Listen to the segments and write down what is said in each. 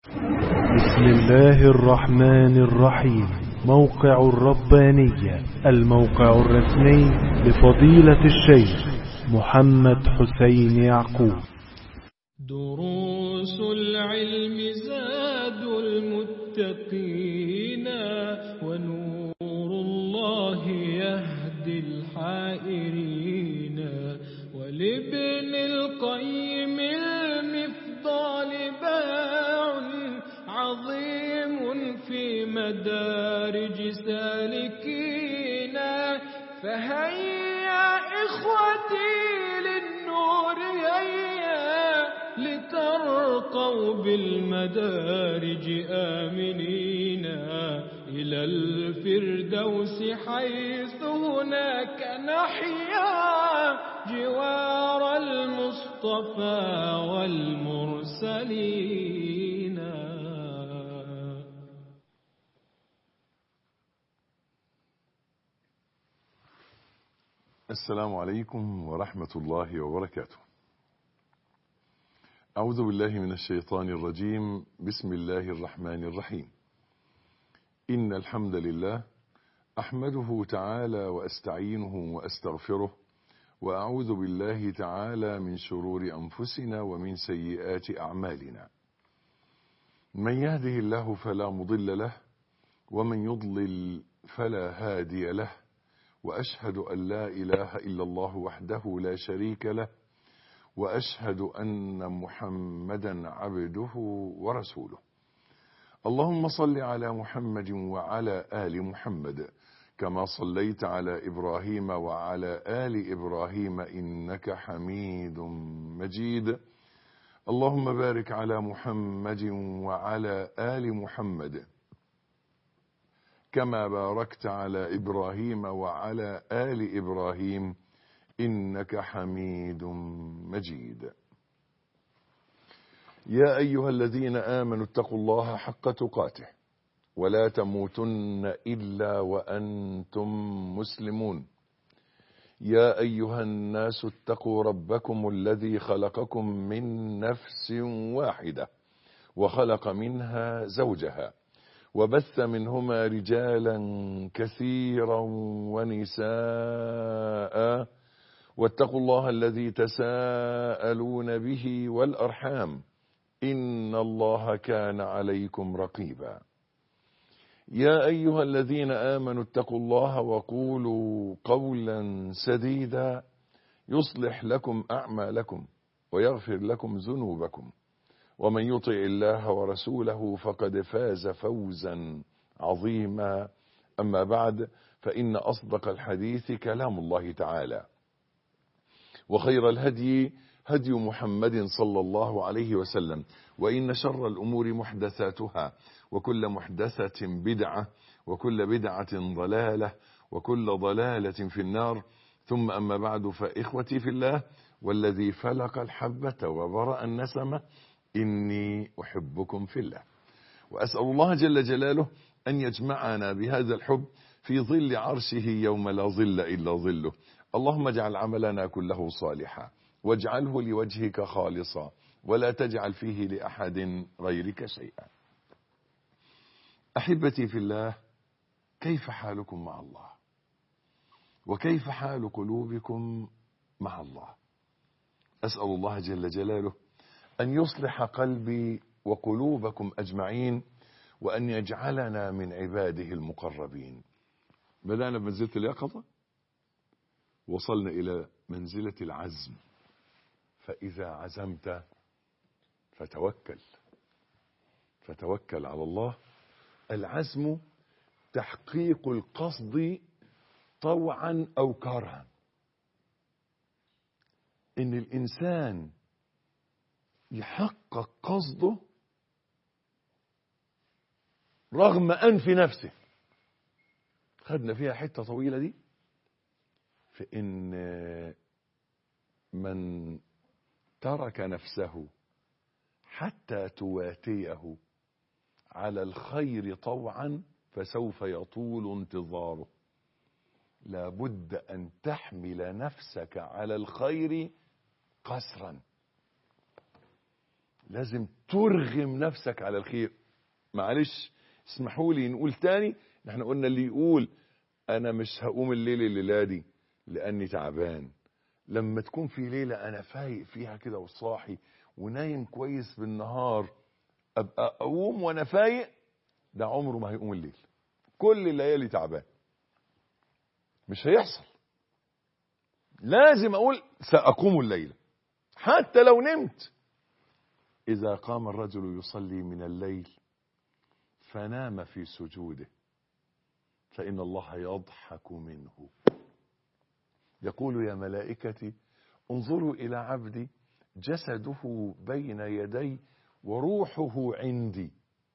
بسم الله الرحمن الرحيم موقع الربانية الموقع الرسمي لفضيلة الشيخ محمد حسين يعقوب دروس العلم زاد المتقين ونور الله يهدي الحائرين ولابن القيم المفضال باع عظيم في مدارج سالكين فهيا إخوتي للنور هيا لترقوا بالمدارج آمنين إلى الفردوس حيث هناك نحيا جوار المصطفى والمرسلين السلام عليكم ورحمة الله وبركاته. أعوذ بالله من الشيطان الرجيم، بسم الله الرحمن الرحيم. إن الحمد لله أحمده تعالى وأستعينه وأستغفره، وأعوذ بالله تعالى من شرور أنفسنا ومن سيئات أعمالنا. من يهده الله فلا مضل له، ومن يضلل فلا هادي له. واشهد ان لا اله الا الله وحده لا شريك له واشهد ان محمدا عبده ورسوله اللهم صل على محمد وعلى ال محمد كما صليت على ابراهيم وعلى ال ابراهيم انك حميد مجيد اللهم بارك على محمد وعلى ال محمد كما باركت على ابراهيم وعلى ال ابراهيم انك حميد مجيد يا ايها الذين امنوا اتقوا الله حق تقاته ولا تموتن الا وانتم مسلمون يا ايها الناس اتقوا ربكم الذي خلقكم من نفس واحده وخلق منها زوجها وبث منهما رجالا كثيرا ونساء واتقوا الله الذي تساءلون به والارحام ان الله كان عليكم رقيبا يا ايها الذين امنوا اتقوا الله وقولوا قولا سديدا يصلح لكم اعمالكم ويغفر لكم ذنوبكم ومن يطع الله ورسوله فقد فاز فوزا عظيما اما بعد فان اصدق الحديث كلام الله تعالى وخير الهدي هدي محمد صلى الله عليه وسلم وان شر الامور محدثاتها وكل محدثه بدعه وكل بدعه ضلاله وكل ضلاله في النار ثم اما بعد فاخوتي في الله والذي فلق الحبه وبرا النسمه إني أحبكم في الله وأسأل الله جل جلاله أن يجمعنا بهذا الحب في ظل عرشه يوم لا ظل إلا ظله اللهم اجعل عملنا كله صالحا واجعله لوجهك خالصا ولا تجعل فيه لأحد غيرك شيئا أحبتي في الله كيف حالكم مع الله وكيف حال قلوبكم مع الله أسأل الله جل جلاله أن يصلح قلبي وقلوبكم أجمعين وأن يجعلنا من عباده المقربين بدأنا بمنزلة اليقظة وصلنا إلى منزلة العزم فإذا عزمت فتوكل فتوكل على الله العزم تحقيق القصد طوعا أو كرها إن الإنسان يحقق قصده رغم أنف نفسه خدنا فيها حتة طويلة دي في إن من ترك نفسه حتى تواتيه على الخير طوعا فسوف يطول انتظاره لابد أن تحمل نفسك على الخير قسرا لازم ترغم نفسك على الخير معلش اسمحوا لي نقول تاني احنا قلنا اللي يقول انا مش هقوم الليل الليله دي لاني تعبان لما تكون في ليله انا فايق فيها كده وصاحي ونايم كويس بالنهار ابقى اقوم وانا فايق ده عمره ما هيقوم الليل كل الليالي تعبان مش هيحصل لازم اقول ساقوم الليله حتى لو نمت اذا قام الرجل يصلي من الليل فنام في سجوده فان الله يضحك منه يقول يا ملائكتي انظروا الى عبدي جسده بين يدي وروحه عندي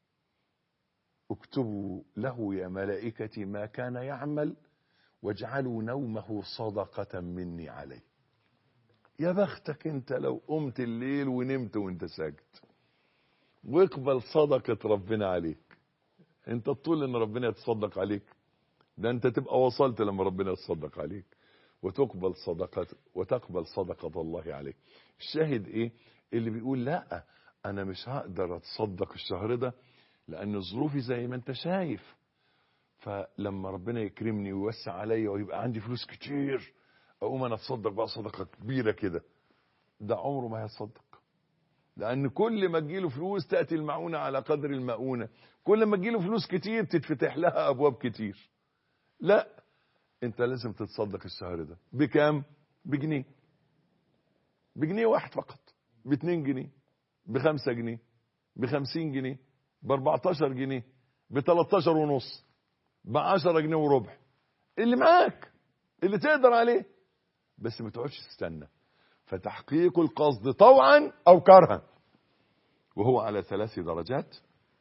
اكتبوا له يا ملائكتي ما كان يعمل واجعلوا نومه صدقة مني عليه يا بختك انت لو قمت الليل ونمت وانت ساجد واقبل صدقة ربنا عليك انت تطول ان ربنا يتصدق عليك ده انت تبقى وصلت لما ربنا يتصدق عليك وتقبل صدقة وتقبل صدقة الله عليك الشاهد ايه اللي بيقول لا انا مش هقدر اتصدق الشهر ده لان ظروفي زي ما انت شايف فلما ربنا يكرمني ويوسع عليا ويبقى عندي فلوس كتير اقوم انا اتصدق بقى صدقه كبيره كده ده عمره ما هيتصدق لان كل ما تجيله فلوس تاتي المعونه على قدر المؤونه كل ما تجيله فلوس كتير تتفتح لها ابواب كتير لا انت لازم تتصدق الشهر ده بكام بجنيه بجنيه واحد فقط باتنين جنيه بخمسة جنيه بخمسين جنيه باربعتاشر جنيه بتلاتاشر ونص بعشرة جنيه وربع اللي معاك اللي تقدر عليه بس ما تقعدش تستنى فتحقيق القصد طوعا او كرها وهو على ثلاث درجات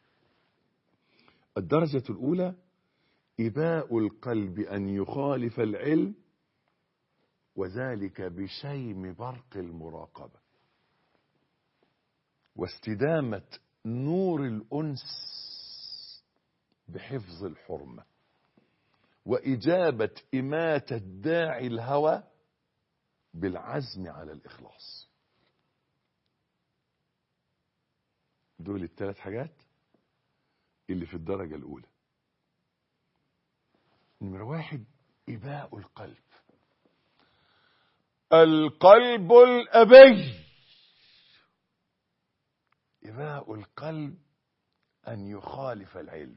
الدرجة الأولى إباء القلب أن يخالف العلم وذلك بشيم برق المراقبة واستدامة نور الأنس بحفظ الحرمة وإجابة إماتة داعي الهوى بالعزم على الإخلاص دول الثلاث حاجات اللي في الدرجة الأولى نمرة واحد إباء القلب القلب الأبي إباء القلب أن يخالف العلم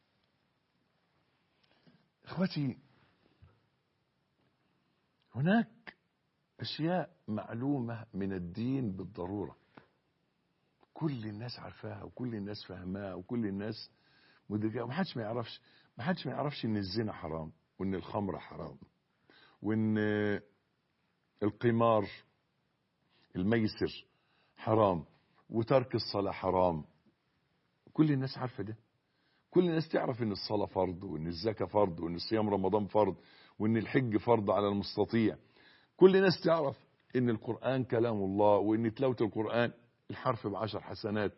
إخوتي هناك أشياء معلومة من الدين بالضرورة كل الناس عارفاها وكل الناس فاهماها وكل الناس مدركاها ومحدش ما يعرفش محدش ما يعرفش ان الزنا حرام وان الخمر حرام وان القمار الميسر حرام وترك الصلاة حرام كل الناس عارفة ده كل الناس تعرف ان الصلاة فرض وان الزكاة فرض وان صيام رمضان فرض وان الحج فرض على المستطيع كل الناس تعرف ان القرآن كلام الله وان تلاوة القرآن الحرف بعشر حسنات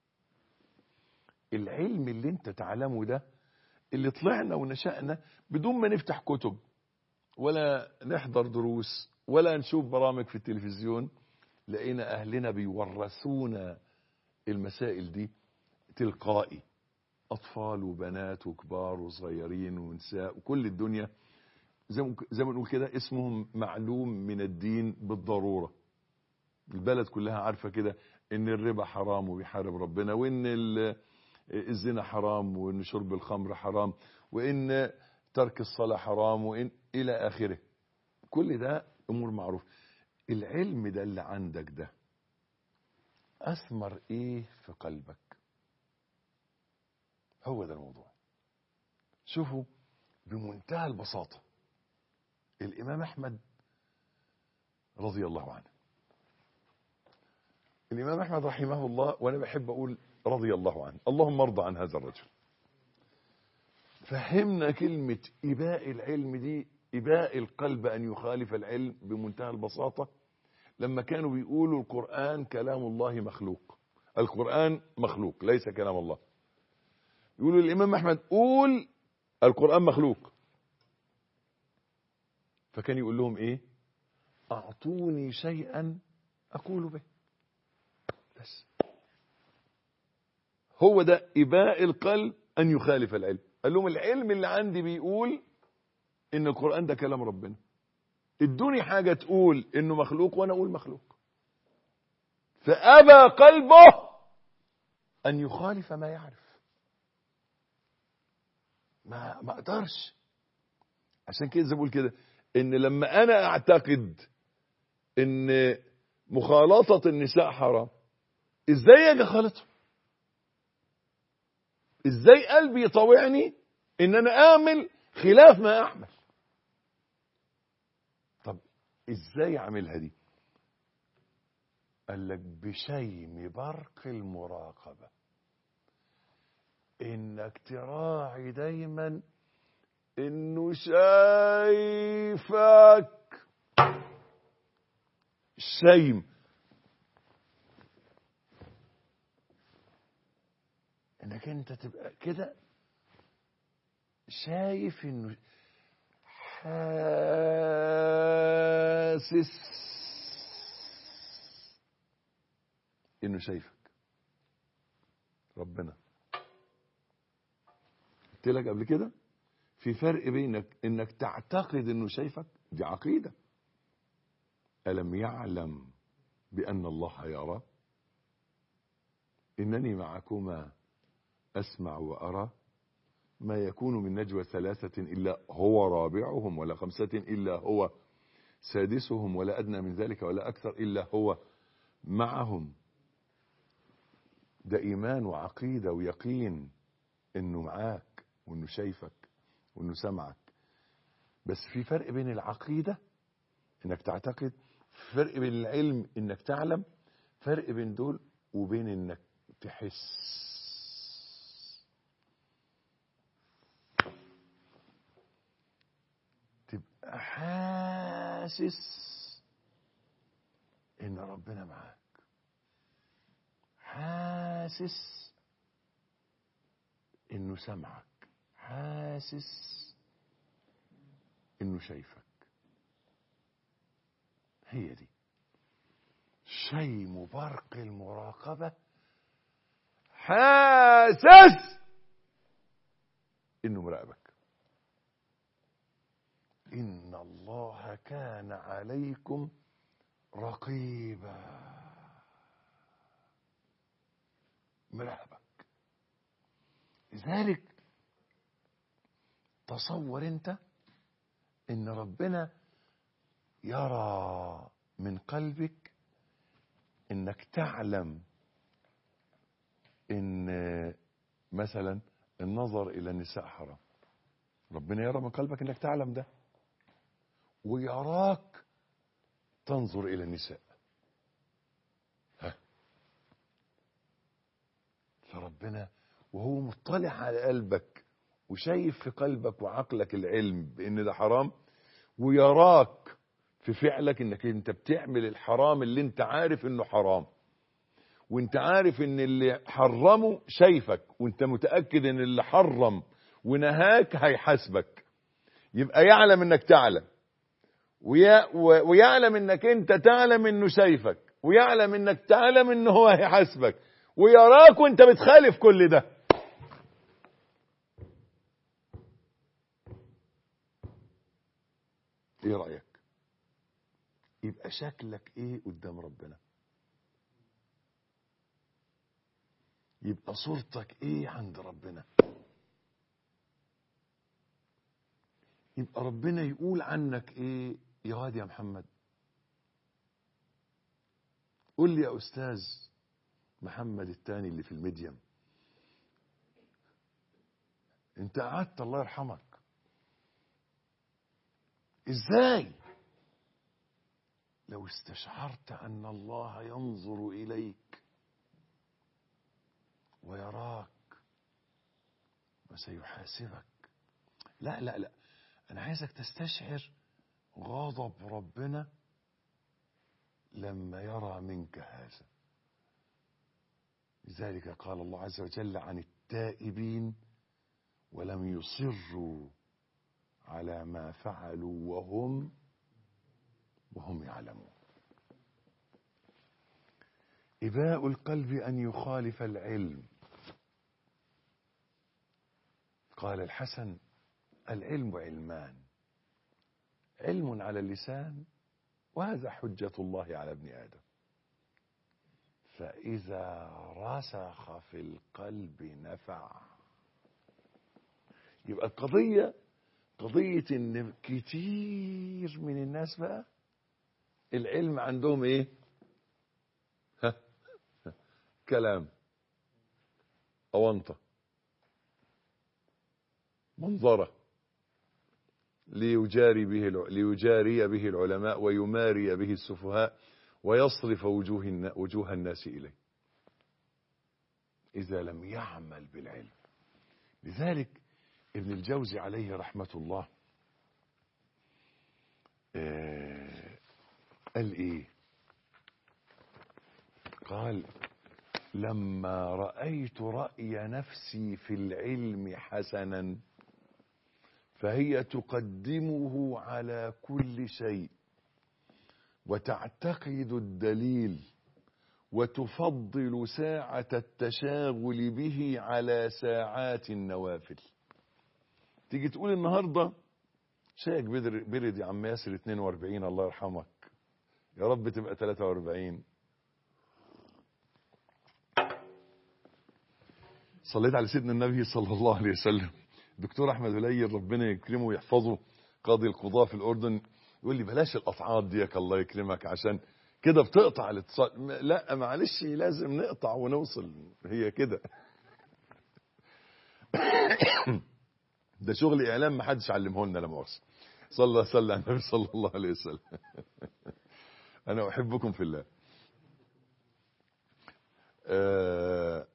العلم اللي انت تعلمه ده اللي طلعنا ونشأنا بدون ما نفتح كتب ولا نحضر دروس ولا نشوف برامج في التلفزيون لقينا أهلنا بيورثونا المسائل دي تلقائي أطفال وبنات وكبار وصغيرين ونساء وكل الدنيا زي ما نقول كده اسمهم معلوم من الدين بالضرورة البلد كلها عارفة كده ان الربا حرام وبيحارب ربنا وان الزنا حرام وان شرب الخمر حرام وان ترك الصلاة حرام وان الى اخره كل ده امور معروفة العلم ده اللي عندك ده اثمر ايه في قلبك هو ده الموضوع شوفوا بمنتهى البساطة الامام احمد رضي الله عنه الامام احمد رحمه الله وانا بحب اقول رضي الله عنه اللهم ارضى عن هذا الرجل فهمنا كلمة إباء العلم دي إباء القلب أن يخالف العلم بمنتهى البساطة لما كانوا بيقولوا القرآن كلام الله مخلوق القرآن مخلوق ليس كلام الله يقولوا الإمام أحمد قول القرآن مخلوق فكان يقول لهم إيه أعطوني شيئا أقول به بس هو ده إباء القلب أن يخالف العلم قال لهم العلم اللي عندي بيقول إن القرآن ده كلام ربنا ادوني حاجة تقول إنه مخلوق وأنا أقول مخلوق فأبى قلبه أن يخالف ما يعرف ما ما اقدرش عشان كده زي بقول كده ان لما انا اعتقد ان مخالطة النساء حرام ازاي اجي اخالطهم ازاي قلبي يطوعني ان انا اعمل خلاف ما اعمل طب ازاي اعملها دي قال لك بشيم برق المراقبة انك تراعي دايما انه شايفك شيم انك انت تبقى كده شايف انه حاسس انه شايفك ربنا قلت لك قبل كده في فرق بينك انك تعتقد انه شايفك دي عقيده الم يعلم بان الله يرى انني معكما اسمع وارى ما يكون من نجوى ثلاثه الا هو رابعهم ولا خمسه الا هو سادسهم ولا ادنى من ذلك ولا اكثر الا هو معهم ده ايمان وعقيده ويقين انه معاك وانه شايفك وانه سمعك بس في فرق بين العقيدة انك تعتقد فرق بين العلم انك تعلم فرق بين دول وبين انك تحس تبقى حاسس ان ربنا معاك حاسس انه سمعك حاسس انه شايفك هي دي شيم برق المراقبة حاسس انه مراقبك ان الله كان عليكم رقيبا مراقبك لذلك تصور انت ان ربنا يرى من قلبك انك تعلم ان مثلا النظر الى النساء حرام ربنا يرى من قلبك انك تعلم ده ويراك تنظر الى النساء ها فربنا وهو مطلع على قلبك وشايف في قلبك وعقلك العلم بان ده حرام ويراك في فعلك انك انت بتعمل الحرام اللي انت عارف انه حرام وانت عارف ان اللي حرمه شايفك وانت متأكد ان اللي حرم ونهاك هيحاسبك يبقى يعلم انك تعلم ويا ويعلم انك انت تعلم انه شايفك ويعلم انك تعلم انه هو هيحاسبك ويراك وانت بتخالف كل ده ايه رأيك يبقى شكلك ايه قدام ربنا يبقى صورتك ايه عند ربنا يبقى ربنا يقول عنك ايه يا واد يا محمد قول لي يا استاذ محمد التاني اللي في الميديم انت قعدت الله يرحمك ازاي لو استشعرت ان الله ينظر اليك ويراك وسيحاسبك لا لا لا انا عايزك تستشعر غضب ربنا لما يرى منك هذا لذلك قال الله عز وجل عن التائبين ولم يصروا على ما فعلوا وهم وهم يعلمون إباء القلب أن يخالف العلم قال الحسن العلم علمان علم على اللسان وهذا حجة الله على ابن آدم فإذا رسخ في القلب نفع يبقى القضية قضية ان كتير من الناس بقى العلم عندهم ايه ها كلام أونطة منظرة ليجاري به الع- ليجاري به العلماء ويماري به السفهاء ويصرف وجوه النا- وجوه الناس إليه إذا لم يعمل بالعلم لذلك ابن الجوزي عليه رحمة الله آه، قال إيه قال لما رأيت رأي نفسي في العلم حسنا فهي تقدمه على كل شيء وتعتقد الدليل وتفضل ساعة التشاغل به على ساعات النوافل تيجي تقول النهاردة شايك بدر- برد يا عم ياسر 42 الله يرحمك يا رب تبقى 43 صليت على سيدنا النبي صلى الله عليه وسلم دكتور احمد هليل ربنا يكرمه ويحفظه قاضي القضاة في الاردن يقول لي بلاش القطعات ديك الله يكرمك عشان كده بتقطع الاتصال م- لا معلش لازم نقطع ونوصل هي كده ده شغل اعلام ما حدش علمه لنا لا مؤاخذه صلى الله صلى على النبي صلى الله عليه وسلم انا احبكم في الله آه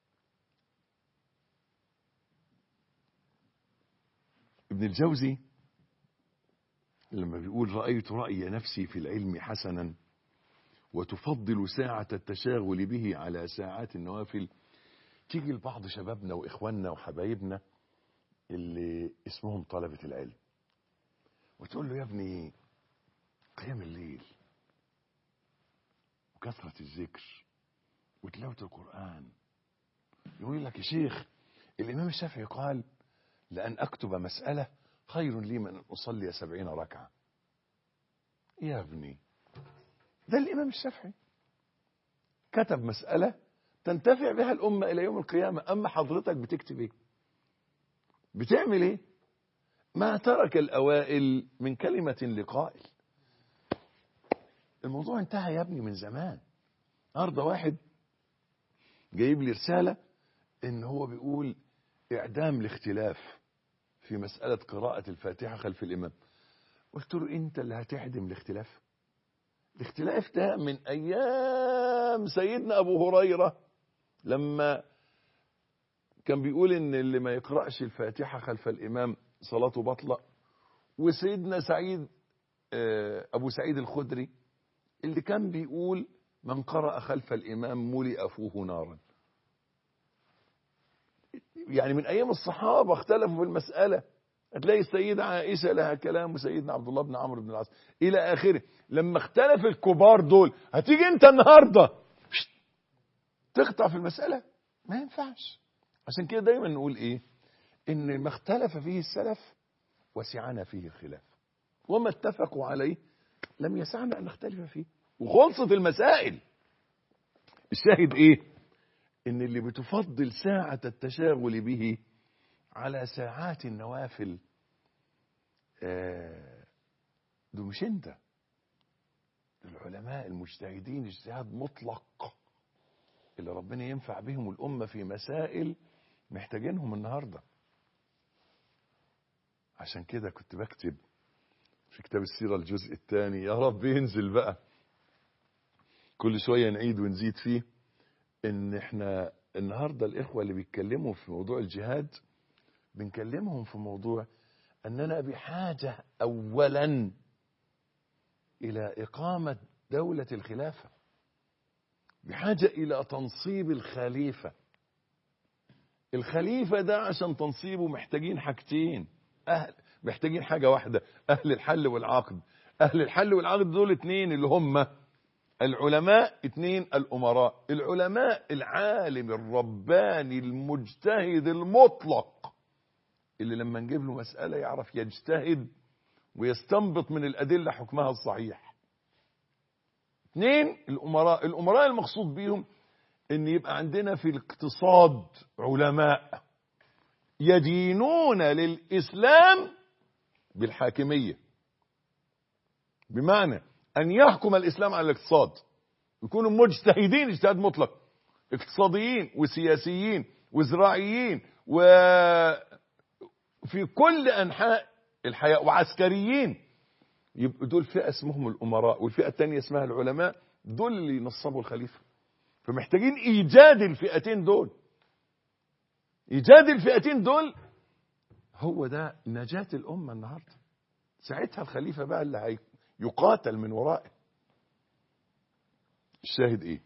ابن الجوزي لما بيقول رأيت رأي نفسي في العلم حسنا وتفضل ساعة التشاغل به على ساعات النوافل تيجي لبعض شبابنا وإخواننا وحبايبنا اللي اسمهم طلبة العلم وتقول له يا ابني قيام الليل وكثرة الذكر وتلاوة القرآن يقول لك يا شيخ الإمام الشافعي قال لأن أكتب مسألة خير لي من أن أصلي سبعين ركعة يا ابني ده الإمام الشافعي كتب مسألة تنتفع بها الأمة إلى يوم القيامة أما حضرتك بتكتب إيه بتعمل إيه ما ترك الأوائل من كلمة لقائل الموضوع انتهى يا ابني من زمان النهارده واحد جايب لي رسالة ان هو بيقول اعدام الاختلاف في مسألة قراءة الفاتحة خلف الإمام قلت له أنت اللي هتعدم الاختلاف الاختلاف ده من أيام سيدنا أبو هريرة لما كان بيقول إن اللي ما يقرأش الفاتحة خلف الإمام صلاته بطلة وسيدنا سعيد آه، أبو سعيد الخدري اللي كان بيقول من قرأ خلف الإمام ملئ فوه نارا يعني من ايام الصحابه اختلفوا في المساله هتلاقي السيدة عائشة لها كلام وسيدنا عبد الله بن عمرو بن العاص إلى آخره لما اختلف الكبار دول هتيجي أنت النهاردة شت، تقطع في المسألة ما ينفعش عشان كده دايما نقول إيه إن ما اختلف فيه السلف وسعنا فيه الخلاف وما اتفقوا عليه لم يسعنا أن نختلف فيه وخلصت المسائل الشاهد إيه ان اللي بتفضل ساعة التشاغل به على ساعات النوافل آه، دول مش انت دول العلماء المجتهدين اجتهاد مطلق اللي ربنا ينفع بهم الأمة في مسائل محتاجينهم النهاردة عشان كده كنت بكتب في كتاب السيرة الجزء الثاني يا رب ينزل بقى كل شوية نعيد ونزيد فيه ان احنا النهارده الاخوه اللي بيتكلموا في موضوع الجهاد بنكلمهم في موضوع اننا بحاجه اولا الى اقامه دوله الخلافه بحاجه الى تنصيب الخليفه الخليفه ده عشان تنصيبه محتاجين حاجتين اهل محتاجين حاجه واحده اهل الحل والعقد اهل الحل والعقد دول اتنين اللي هم العلماء اتنين الأمراء العلماء العالم الرباني المجتهد المطلق اللي لما نجيب له مسألة يعرف يجتهد ويستنبط من الأدلة حكمها الصحيح اثنين الأمراء الأمراء المقصود بيهم ان يبقى عندنا في الاقتصاد علماء يدينون للإسلام بالحاكمية بمعنى أن يحكم الإسلام على الاقتصاد يكونوا مجتهدين اجتهاد مطلق اقتصاديين وسياسيين وزراعيين وفي كل أنحاء الحياة وعسكريين يبقوا دول فئة اسمهم الأمراء والفئة الثانية اسمها العلماء دول اللي ينصبوا الخليفة فمحتاجين إيجاد الفئتين دول إيجاد الفئتين دول هو ده نجاة الأمة النهاردة ساعتها الخليفة بقى اللي هي يقاتل من ورائه الشاهد ايه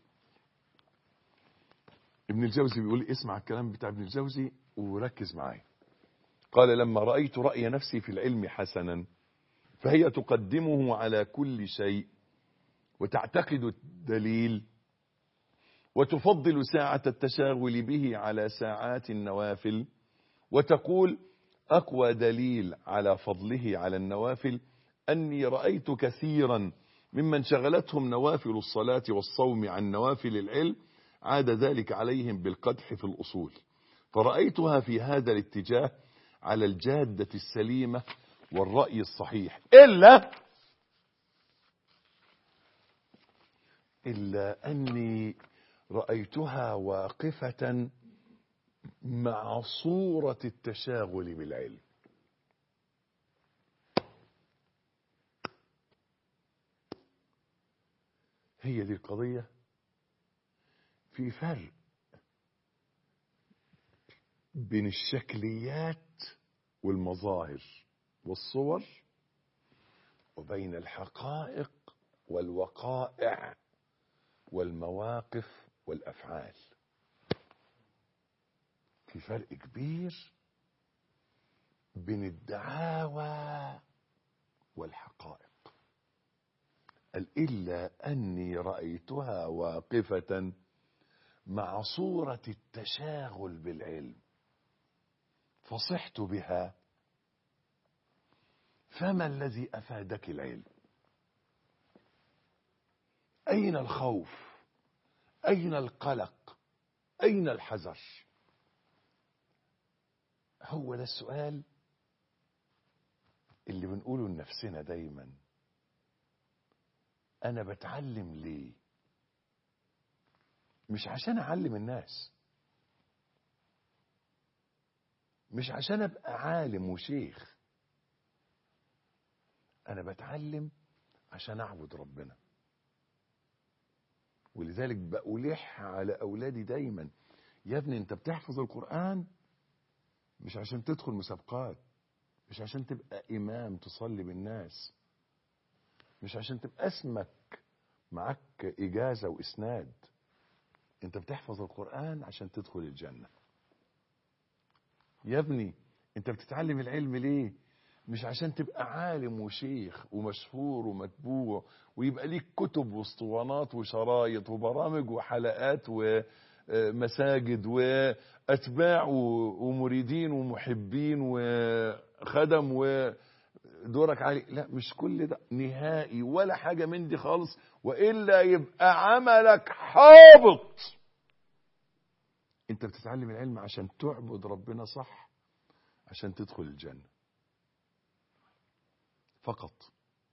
ابن الجوزي بيقول اسمع الكلام بتاع ابن الجوزي وركز معايا قال لما رأيت رأي نفسي في العلم حسنا فهي تقدمه على كل شيء وتعتقد الدليل وتفضل ساعة التشاغل به على ساعات النوافل وتقول أقوى دليل على فضله على النوافل أني رأيت كثيرا ممن شغلتهم نوافل الصلاة والصوم عن نوافل العلم عاد ذلك عليهم بالقدح في الأصول فرأيتها في هذا الاتجاه على الجادة السليمة والرأي الصحيح إلا إلا أني رأيتها واقفة مع صورة التشاغل بالعلم هي دي القضية في فرق بين الشكليات والمظاهر والصور وبين الحقائق والوقائع والمواقف والأفعال في فرق كبير بين الدعاوى والحقائق قال إلا أني رأيتها واقفة مع صورة التشاغل بالعلم فصحت بها فما الذي أفادك العلم أين الخوف أين القلق أين الحذر هو ده السؤال اللي بنقوله لنفسنا دايما أنا بتعلم ليه مش عشان أعلم الناس مش عشان أبقى عالم وشيخ أنا بتعلم عشان أعبد ربنا ولذلك بألح على أولادي دايما يا ابني أنت بتحفظ القرآن مش عشان تدخل مسابقات مش عشان تبقى إمام تصلي بالناس مش عشان تبقى اسمك معك إجازة وإسناد أنت بتحفظ القرآن عشان تدخل الجنة يا ابني أنت بتتعلم العلم ليه مش عشان تبقى عالم وشيخ ومشهور ومتبوع ويبقى ليك كتب واسطوانات وشرايط وبرامج وحلقات ومساجد واتباع ومريدين ومحبين وخدم ودورك عالي لا مش كل ده نهائي ولا حاجة من دي خالص وإلا يبقى عملك حابط انت بتتعلم العلم عشان تعبد ربنا صح عشان تدخل الجنه فقط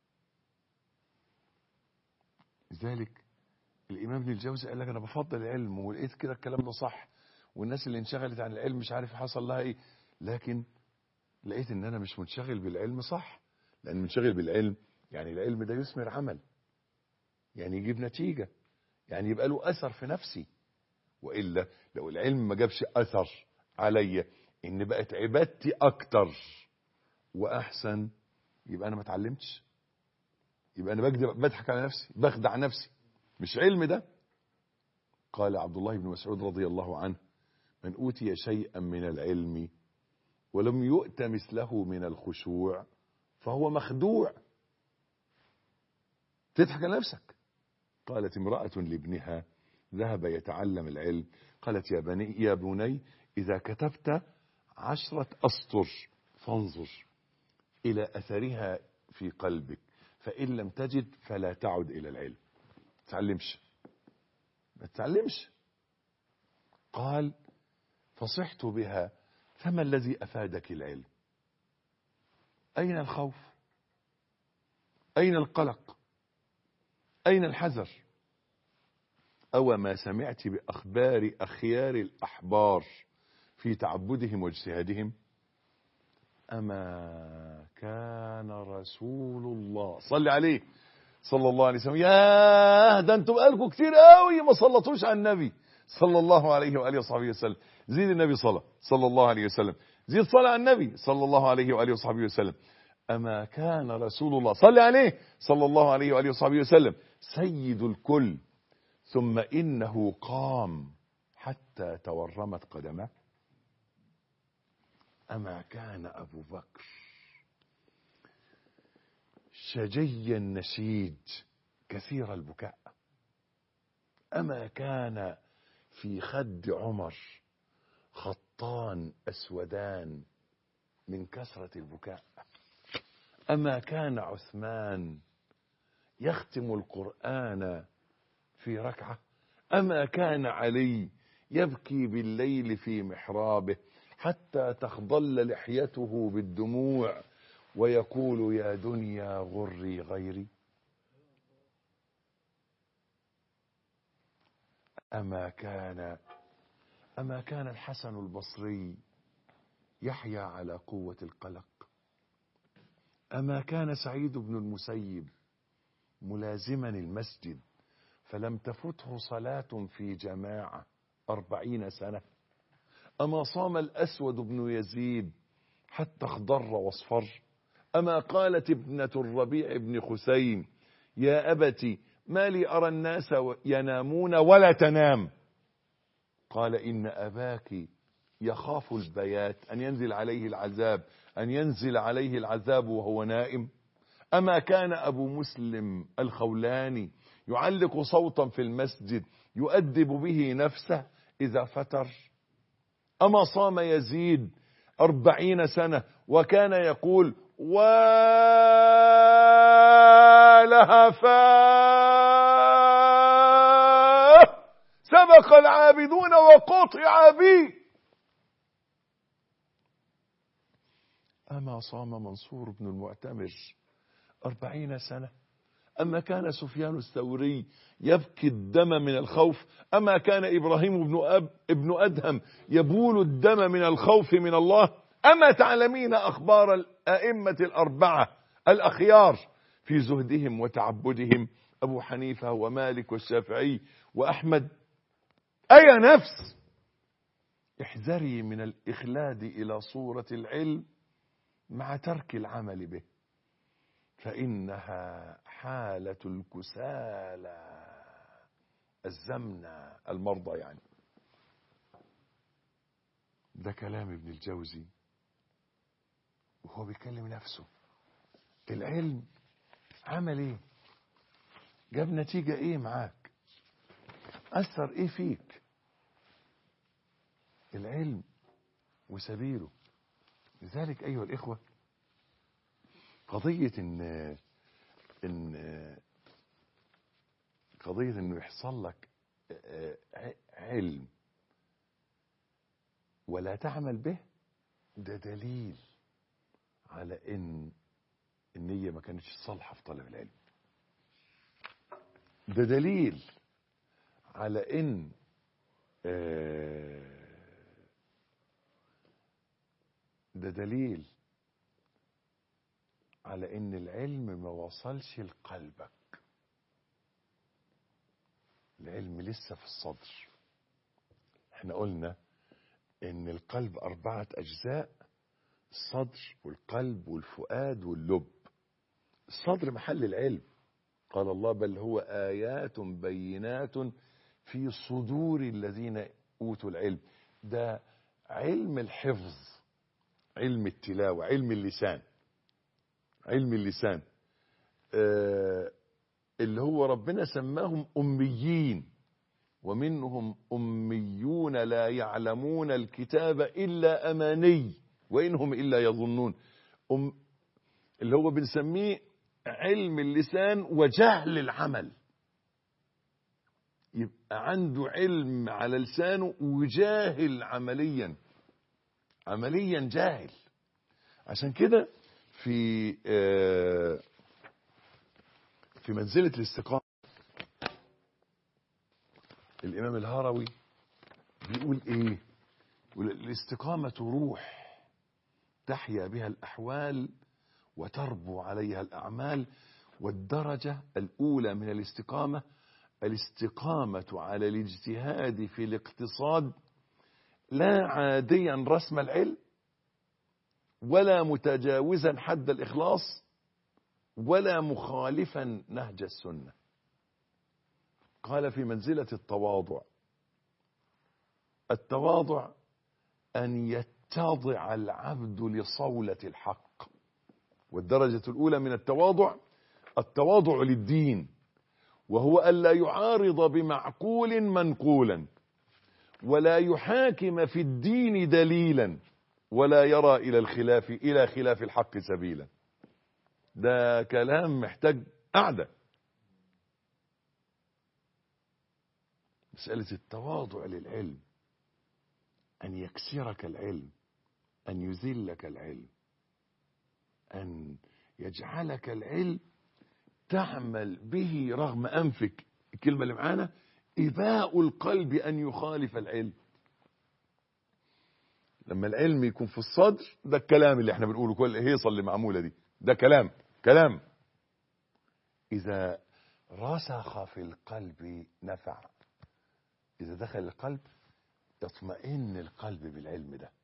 لذلك الإمام ابن الجوزي قال لك أنا بفضل العلم ولقيت كده الكلام ده صح والناس اللي انشغلت عن العلم مش عارف حصل لها إيه لكن لقيت إن أنا مش منشغل بالعلم صح لأن منشغل بالعلم يعني العلم ده يثمر عمل يعني يجيب نتيجة يعني يبقى له أثر في نفسي وإلا لو العلم ما جابش أثر عليا إن بقت عبادتي أكتر وأحسن يبقى انا ما اتعلمتش يبقى انا بكذب بضحك على نفسي بخدع نفسي مش علم ده قال عبد الله بن مسعود رضي الله عنه من اوتي شيئا من العلم ولم يؤت مثله من الخشوع فهو مخدوع تضحك على نفسك قالت امرأة لابنها ذهب يتعلم العلم قالت يا بني يا بني إذا كتبت عشرة أسطر فانظر إلى أثرها في قلبك فإن لم تجد فلا تعد إلى العلم ما تتعلمش ما تتعلمش قال فصحت بها فما الذي أفادك العلم أين الخوف أين القلق أين الحذر أو ما سمعت بأخبار أخيار الأحبار في تعبدهم واجتهادهم أما كان رسول الله صلي عليه صلى الله عليه وسلم يا ده انتم بقالكم كتير قوي ما صلتوش على النبي صلى الله عليه وآله وصحبه وسلم زيد النبي صلى صلى الله عليه وسلم زيد صلى على النبي صلى الله عليه وآله وصحبه وسلم أما كان رسول الله صلي عليه صلى الله عليه وآله وصحبه وسلم سيد الكل ثم إنه قام حتى تورمت قدمه أما كان أبو بكر شجي النشيد كثير البكاء أما كان في خد عمر خطان أسودان من كثرة البكاء أما كان عثمان يختم القرآن في ركعة أما كان علي يبكي بالليل في محرابه حتى تخضل لحيته بالدموع ويقول يا دنيا غري غيري أما كان أما كان الحسن البصري يحيا على قوة القلق أما كان سعيد بن المسيب ملازما المسجد فلم تفته صلاة في جماعة أربعين سنة أما صام الأسود بن يزيد حتى اخضر واصفر أما قالت ابنة الربيع بن خسيم يا أبت ما لي أرى الناس ينامون ولا تنام قال إن أباك يخاف البيات أن ينزل عليه العذاب أن ينزل عليه العذاب وهو نائم أما كان أبو مسلم الخولاني يعلق صوتا في المسجد يؤدب به نفسه إذا فتر أما صام يزيد أربعين سنة وكان يقول ولها فاه سبق العابدون وقطع بي أما صام منصور بن المعتمر أربعين سنة أما كان سفيان الثوري يبكي الدم من الخوف أما كان إبراهيم بن, أب ابن أدهم يبول الدم من الخوف من الله أما تعلمين أخبار الأئمة الأربعة الأخيار في زهدهم وتعبدهم أبو حنيفة ومالك والشافعي وأحمد أي نفس احذري من الإخلاد إلى صورة العلم مع ترك العمل به فإنها حالة الكسالى الزمنة المرضى يعني ده كلام ابن الجوزي وهو بيكلم نفسه العلم عمل ايه جاب نتيجة ايه معاك اثر ايه فيك العلم وسبيله لذلك ايها الاخوة قضية ان ان قضية انه يحصل لك علم ولا تعمل به ده دليل على ان النية ما كانتش صالحة في طلب العلم ده دليل على ان ده دليل على ان العلم ما وصلش لقلبك العلم لسه في الصدر احنا قلنا ان القلب اربعة اجزاء الصدر والقلب والفؤاد واللب الصدر محل العلم قال الله بل هو آيات بينات في صدور الذين أوتوا العلم ده علم الحفظ علم التلاوة علم اللسان علم اللسان آه اللي هو ربنا سماهم أميين ومنهم أميون لا يعلمون الكتاب إلا أماني وإنهم إلا يظنون أم اللي هو بنسميه علم اللسان وجهل العمل يبقى عنده علم على لسانه وجاهل عمليا عمليا جاهل عشان كده في آه في منزلة الاستقامة الإمام الهروي بيقول إيه يقول الاستقامة روح تحيا بها الأحوال وتربو عليها الأعمال والدرجة الأولى من الاستقامة الاستقامة على الاجتهاد في الاقتصاد لا عاديا رسم العلم ولا متجاوزا حد الإخلاص ولا مخالفا نهج السنة قال في منزلة التواضع التواضع أن يتضع العبد لصولة الحق والدرجة الأولى من التواضع التواضع للدين وهو ألا يعارض بمعقول منقولا ولا يحاكم في الدين دليلا ولا يرى إلى الخلاف إلى خلاف الحق سبيلا ده كلام محتاج قعدة مسألة التواضع للعلم أن يكسرك العلم أن يذلك العلم أن يجعلك العلم تعمل به رغم أنفك الكلمة اللي معانا إباء القلب أن يخالف العلم لما العلم يكون في الصدر ده الكلام اللي احنا بنقوله كل هيصة اللي معمولة دي ده كلام كلام إذا رسخ في القلب نفع إذا دخل القلب يطمئن القلب بالعلم ده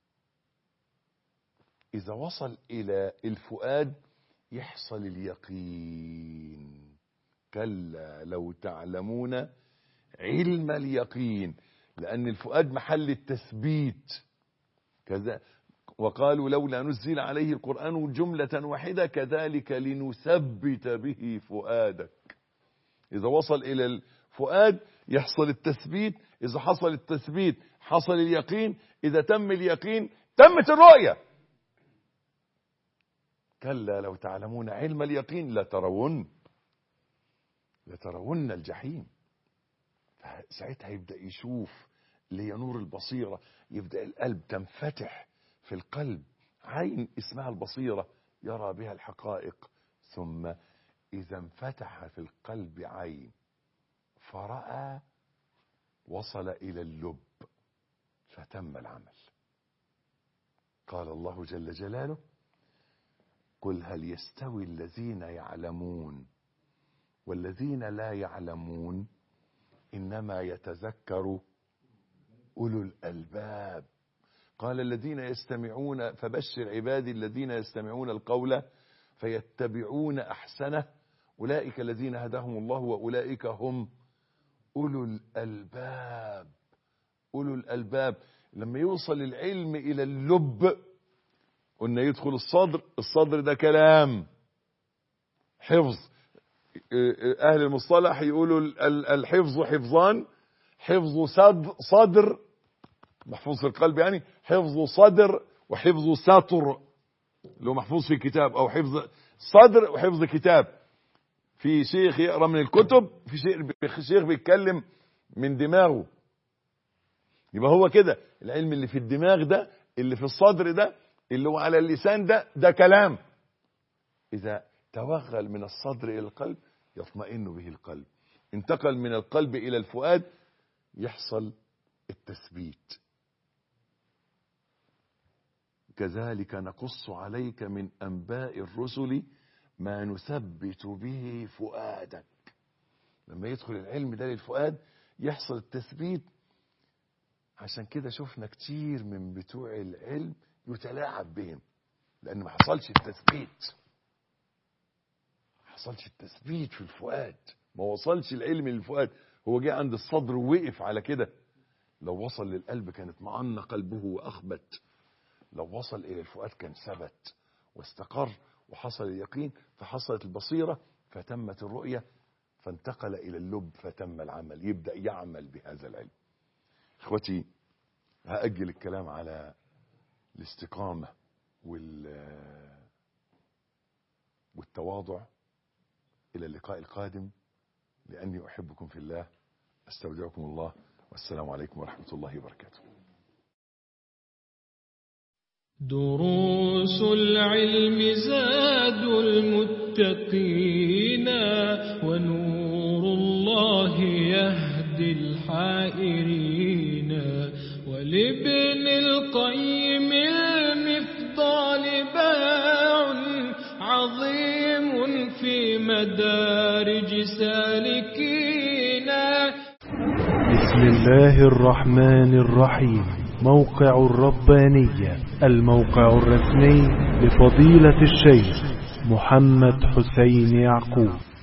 إذا وصل إلى الفؤاد يحصل اليقين كلا لو تعلمون علم اليقين لأن الفؤاد محل التثبيت كذا وقالوا لولا نزل عليه القرآن جملة واحدة كذلك لنثبت به فؤادك إذا وصل إلى الفؤاد يحصل التثبيت إذا حصل التثبيت حصل اليقين إذا تم اليقين تمت الرؤية كلا لو تعلمون علم اليقين لترون لترون الجحيم ساعتها يبدأ يشوف لينور البصيرة يبدأ القلب تنفتح في القلب عين اسمها البصيرة يرى بها الحقائق ثم إذا انفتح في القلب عين فرأى وصل إلى اللب فتم العمل قال الله جل جلاله قل هل يستوي الذين يعلمون والذين لا يعلمون إنما يتذكر أولو الألباب قال الذين يستمعون فبشر عبادي الذين يستمعون القول فيتبعون أحسنه أولئك الذين هداهم الله وأولئك هم أولو الألباب أولو الألباب لما يوصل العلم إلى اللب قلنا يدخل الصدر الصدر ده كلام حفظ أهل المصطلح يقولوا الحفظ حفظان حفظ صدر, صدر محفوظ في القلب يعني حفظ صدر وحفظ سطر لو محفوظ في كتاب أو حفظ صدر وحفظ كتاب في شيخ يقرأ من الكتب في شيخ بيتكلم من دماغه يبقى هو كده العلم اللي في الدماغ ده اللي في الصدر ده اللي هو على اللسان ده ده كلام إذا توغل من الصدر إلى القلب يطمئن به القلب انتقل من القلب إلى الفؤاد يحصل التثبيت كذلك نقص عليك من أنباء الرسل ما نثبت به فؤادك لما يدخل العلم ده للفؤاد يحصل التثبيت عشان كده شفنا كتير من بتوع العلم يتلاعب بهم لأن ما حصلش التثبيت ما حصلش التثبيت في الفؤاد ما وصلش العلم للفؤاد هو جه عند الصدر ووقف على كده لو وصل للقلب كانت معن قلبه وأخبت لو وصل إلى الفؤاد كان ثبت واستقر وحصل اليقين فحصلت البصيرة فتمت الرؤية فانتقل إلى اللب فتم العمل يبدأ يعمل بهذا العلم اخوتي هأجل الكلام على الاستقامة وال والتواضع إلى اللقاء القادم لأني أحبكم في الله أستودعكم الله والسلام عليكم ورحمة الله وبركاته دروس العلم زاد المتقين ونور الله يهدي الحائرين ولابن القيم المفضال باع عظيم في مدارج سالكين بسم الله الرحمن الرحيم موقع الربانية الموقع الرسمي لفضيلة الشيخ محمد حسين يعقوب